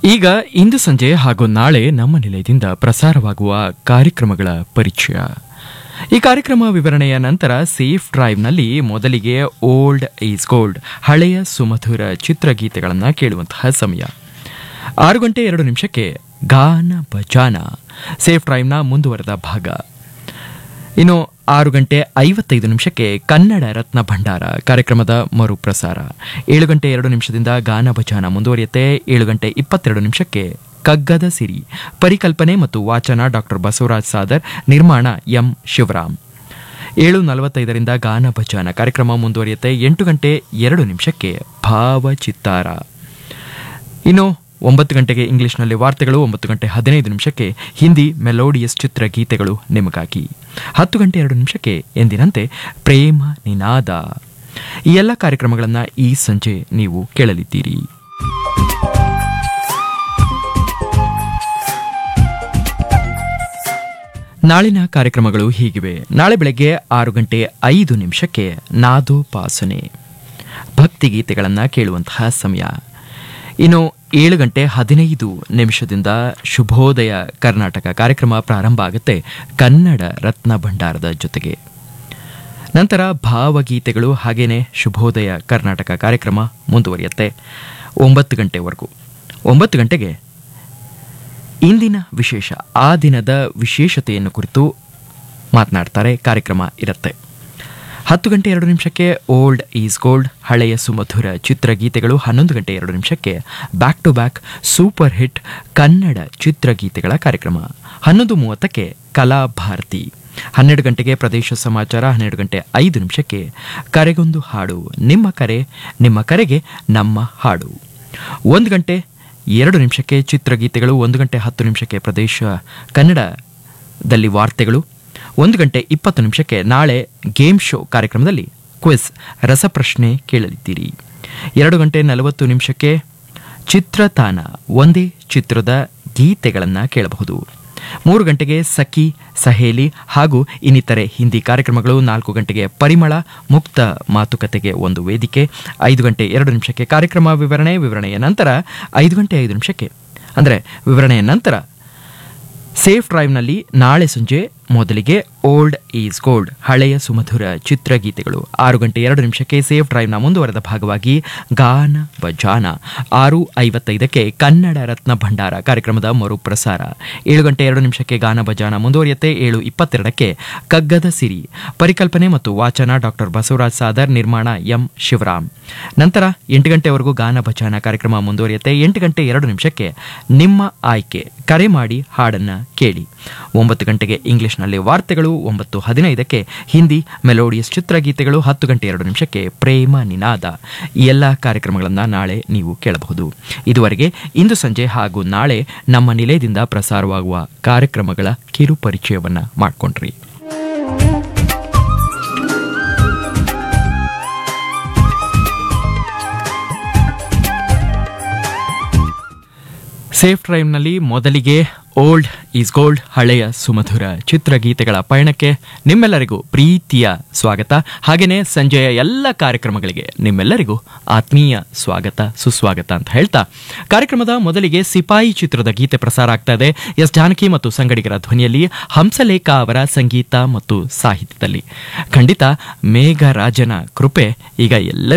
ಈಗ ಇಂದು ಸಂಜೆ ಹಾಗೂ ನಾಳೆ ನಮ್ಮ ನಿಲಯದಿಂದ ಪ್ರಸಾರವಾಗುವ ಕಾರ್ಯಕ್ರಮಗಳ ಪರಿಚಯ ಈ ಕಾರ್ಯಕ್ರಮ ವಿವರಣೆಯ ನಂತರ ಸೇಫ್ ಡ್ರೈವ್ನಲ್ಲಿ ಮೊದಲಿಗೆ ಓಲ್ಡ್ ಈಸ್ ಗೋಲ್ಡ್ ಹಳೆಯ ಸುಮಧುರ ಚಿತ್ರಗೀತೆಗಳನ್ನು ಕೇಳುವಂತಹ ಸಮಯ ಆರು ಗಂಟೆ ಎರಡು ನಿಮಿಷಕ್ಕೆ ಗಾನ ಭಜಾನ ಸೇಫ್ ಡ್ರೈವ್ನ ಮುಂದುವರೆದ ಭಾಗ ಇನ್ನು ಆರು ಗಂಟೆ ಐವತ್ತೈದು ನಿಮಿಷಕ್ಕೆ ಕನ್ನಡ ರತ್ನ ಭಂಡಾರ ಕಾರ್ಯಕ್ರಮದ ಮರುಪ್ರಸಾರ ಏಳು ಗಂಟೆ ಎರಡು ನಿಮಿಷದಿಂದ ಗಾನ ಭಜಾನ ಮುಂದುವರಿಯುತ್ತೆ ಏಳು ಗಂಟೆ ಇಪ್ಪತ್ತೆರಡು ನಿಮಿಷಕ್ಕೆ ಕಗ್ಗದ ಸಿರಿ ಪರಿಕಲ್ಪನೆ ಮತ್ತು ವಾಚನ ಡಾಕ್ಟರ್ ಬಸವರಾಜ್ ಸಾದರ್ ನಿರ್ಮಾಣ ಎಂ ಶಿವರಾಮ್ ಏಳು ನಲವತ್ತೈದರಿಂದ ಗಾನ ಭಜಾನ ಕಾರ್ಯಕ್ರಮ ಮುಂದುವರಿಯುತ್ತೆ ಎಂಟು ಗಂಟೆ ಎರಡು ನಿಮಿಷಕ್ಕೆ ಭಾವಚಿತ್ತಾರ ಇನ್ನು ಒಂಬತ್ತು ಗಂಟೆಗೆ ಇಂಗ್ಲಿಷ್ನಲ್ಲಿ ವಾರ್ತೆಗಳು ಒಂಬತ್ತು ಗಂಟೆ ಹದಿನೈದು ನಿಮಿಷಕ್ಕೆ ಹಿಂದಿ ಮೆಲೋಡಿಯಸ್ ಚಿತ್ರಗೀತೆಗಳು ನಿಮಗಾಗಿ ಹತ್ತು ಗಂಟೆ ಎರಡು ನಿಮಿಷಕ್ಕೆ ಎಂದಿನಂತೆ ಪ್ರೇಮ ನಿನಾದ ಈ ಎಲ್ಲ ಕಾರ್ಯಕ್ರಮಗಳನ್ನು ಈ ಸಂಜೆ ನೀವು ಕೇಳಲಿದ್ದೀರಿ ನಾಳಿನ ಕಾರ್ಯಕ್ರಮಗಳು ಹೀಗಿವೆ ನಾಳೆ ಬೆಳಗ್ಗೆ ಆರು ಗಂಟೆ ಐದು ನಿಮಿಷಕ್ಕೆ ನಾದೋಪಾಸನೆ ಭಕ್ತಿಗೀತೆಗಳನ್ನು ಕೇಳುವಂತಹ ಸಮಯ ಇನ್ನು ಏಳು ಗಂಟೆ ಹದಿನೈದು ನಿಮಿಷದಿಂದ ಶುಭೋದಯ ಕರ್ನಾಟಕ ಕಾರ್ಯಕ್ರಮ ಪ್ರಾರಂಭ ಆಗುತ್ತೆ ಕನ್ನಡ ರತ್ನ ಭಂಡಾರದ ಜೊತೆಗೆ ನಂತರ ಭಾವಗೀತೆಗಳು ಹಾಗೇನೆ ಶುಭೋದಯ ಕರ್ನಾಟಕ ಕಾರ್ಯಕ್ರಮ ಮುಂದುವರಿಯುತ್ತೆ ಒಂಬತ್ತು ಗಂಟೆವರೆಗೂ ಒಂಬತ್ತು ಗಂಟೆಗೆ ಇಂದಿನ ವಿಶೇಷ ಆ ದಿನದ ವಿಶೇಷತೆಯನ್ನು ಕುರಿತು ಮಾತನಾಡ್ತಾರೆ ಕಾರ್ಯಕ್ರಮ ಇರುತ್ತೆ ಹತ್ತು ಗಂಟೆ ಎರಡು ನಿಮಿಷಕ್ಕೆ ಓಲ್ಡ್ ಈಸ್ ಗೋಲ್ಡ್ ಹಳೆಯ ಸುಮಧುರ ಚಿತ್ರಗೀತೆಗಳು ಹನ್ನೊಂದು ಗಂಟೆ ಎರಡು ನಿಮಿಷಕ್ಕೆ back to back super hit Kannada ಚಿತ್ರಗೀತೆಗಳ ಕಾರ್ಯಕ್ರಮ ಹನ್ನೊಂದು ಮೂವತ್ತಕ್ಕೆ ಕಲಾ ಭಾರತಿ ಹನ್ನೆರಡು ಗಂಟೆಗೆ ಪ್ರದೇಶ ಸಮಾಚಾರ ಹನ್ನೆರಡು ಗಂಟೆ ಐದು ನಿಮಿಷಕ್ಕೆ ಕರೆಗೊಂದು ಹಾಡು ನಿಮ್ಮ ಕರೆ ನಿಮ್ಮ ಕರೆಗೆ ನಮ್ಮ ಹಾಡು ಒಂದು ಗಂಟೆ ಎರಡು ನಿಮಿಷಕ್ಕೆ ಚಿತ್ರಗೀತೆಗಳು ಒಂದು ಗಂಟೆ ಹತ್ತು ನಿಮಿಷಕ್ಕೆ ಪ್ರದೇಶ ಕನ್ನಡದಲ್ಲಿ ವಾರ್ತೆಗಳು ಒಂದು ಗಂಟೆ ಇಪ್ಪತ್ತು ನಿಮಿಷಕ್ಕೆ ನಾಳೆ ಗೇಮ್ ಶೋ ಕಾರ್ಯಕ್ರಮದಲ್ಲಿ ಕ್ವಿಜ್ ರಸಪ್ರಶ್ನೆ ಕೇಳಲಿದ್ದೀರಿ ಎರಡು ಗಂಟೆ ನಲವತ್ತು ನಿಮಿಷಕ್ಕೆ ಚಿತ್ರತಾನ ಒಂದೇ ಚಿತ್ರದ ಗೀತೆಗಳನ್ನು ಕೇಳಬಹುದು ಮೂರು ಗಂಟೆಗೆ ಸಖಿ ಸಹೇಲಿ ಹಾಗೂ ಇನ್ನಿತರೆ ಹಿಂದಿ ಕಾರ್ಯಕ್ರಮಗಳು ನಾಲ್ಕು ಗಂಟೆಗೆ ಪರಿಮಳ ಮುಕ್ತ ಮಾತುಕತೆಗೆ ಒಂದು ವೇದಿಕೆ ಐದು ಗಂಟೆ ಎರಡು ನಿಮಿಷಕ್ಕೆ ಕಾರ್ಯಕ್ರಮ ವಿವರಣೆ ವಿವರಣೆಯ ನಂತರ ಐದು ಗಂಟೆ ಐದು ನಿಮಿಷಕ್ಕೆ ಅಂದರೆ ವಿವರಣೆಯ ನಂತರ ಸೇಫ್ ಡ್ರೈವ್ನಲ್ಲಿ ನಾಳೆ ಸಂಜೆ ಮೊದಲಿಗೆ ಓಲ್ಡ್ ಈಸ್ ಗೋಲ್ಡ್ ಹಳೆಯ ಸುಮಧುರ ಚಿತ್ರಗೀತೆಗಳು ಆರು ಗಂಟೆ ಎರಡು ನಿಮಿಷಕ್ಕೆ ಸೇಫ್ ಡ್ರೈವ್ನ ಮುಂದುವರೆದ ಭಾಗವಾಗಿ ಗಾನ ಬಜಾನ ಆರು ಐವತ್ತೈದಕ್ಕೆ ಕನ್ನಡ ರತ್ನ ಭಂಡಾರ ಕಾರ್ಯಕ್ರಮದ ಮರುಪ್ರಸಾರ ಏಳು ಗಂಟೆ ಎರಡು ನಿಮಿಷಕ್ಕೆ ಗಾನ ಬಜಾನ ಮುಂದುವರಿಯುತ್ತೆ ಏಳು ಇಪ್ಪತ್ತೆರಡಕ್ಕೆ ಕಗ್ಗದ ಸಿರಿ ಪರಿಕಲ್ಪನೆ ಮತ್ತು ವಾಚನ ಡಾಕ್ಟರ್ ಬಸವರಾಜ್ ಸಾದರ್ ನಿರ್ಮಾಣ ಎಂ ಶಿವರಾಮ್ ನಂತರ ಎಂಟು ಗಂಟೆವರೆಗೂ ಗಾನ ಭಜಾನ ಕಾರ್ಯಕ್ರಮ ಮುಂದುವರಿಯುತ್ತೆ ಎಂಟು ಗಂಟೆ ಎರಡು ನಿಮಿಷಕ್ಕೆ ನಿಮ್ಮ ಆಯ್ಕೆ ಕರೆ ಮಾಡಿ ಹಾಡನ್ನ ಕೇಳಿ ಒಂಬತ್ತು ಗಂಟೆಗೆ ಇಂಗ್ಲಿಷ್ನಲ್ಲಿ ವಾರ್ತೆಗಳು ಒಂಬತ್ತು ಹದಿನೈದಕ್ಕೆ ಹಿಂದಿ ಮೆಲೋಡಿಯಸ್ ಚಿತ್ರಗೀತೆಗಳು ಹತ್ತು ಗಂಟೆ ಎರಡು ನಿಮಿಷಕ್ಕೆ ಪ್ರೇಮ ನಿನಾದ ಈ ಎಲ್ಲ ಕಾರ್ಯಕ್ರಮಗಳನ್ನು ನಾಳೆ ನೀವು ಕೇಳಬಹುದು ಇದುವರೆಗೆ ಇಂದು ಸಂಜೆ ಹಾಗೂ ನಾಳೆ ನಮ್ಮ ನಿಲಯದಿಂದ ಪ್ರಸಾರವಾಗುವ ಕಾರ್ಯಕ್ರಮಗಳ ಕಿರು ಪರಿಚಯವನ್ನ ಮಾಡಿಕೊಂಡ್ರಿ ಸೇಫ್ ಡ್ರೈವ್ನಲ್ಲಿ ಮೊದಲಿಗೆ ಓಲ್ಡ್ ಈಸ್ ಗೋಲ್ಡ್ ಹಳೆಯ ಸುಮಧುರ ಚಿತ್ರಗೀತೆಗಳ ಪಯಣಕ್ಕೆ ನಿಮ್ಮೆಲ್ಲರಿಗೂ ಪ್ರೀತಿಯ ಸ್ವಾಗತ ಹಾಗೆಯೇ ಸಂಜೆಯ ಎಲ್ಲ ಕಾರ್ಯಕ್ರಮಗಳಿಗೆ ನಿಮ್ಮೆಲ್ಲರಿಗೂ ಆತ್ಮೀಯ ಸ್ವಾಗತ ಸುಸ್ವಾಗತ ಅಂತ ಹೇಳ್ತಾ ಕಾರ್ಯಕ್ರಮದ ಮೊದಲಿಗೆ ಸಿಪಾಯಿ ಚಿತ್ರದ ಗೀತೆ ಪ್ರಸಾರ ಆಗ್ತಾ ಇದೆ ಎಸ್ ಜಾನಕಿ ಮತ್ತು ಸಂಗಡಿಗರ ಧ್ವನಿಯಲ್ಲಿ ಹಂಸಲೇಖ ಅವರ ಸಂಗೀತ ಮತ್ತು ಸಾಹಿತ್ಯದಲ್ಲಿ ಖಂಡಿತ ಮೇಘರಾಜನ ಕೃಪೆ ಈಗ ಎಲ್ಲರಿಗೂ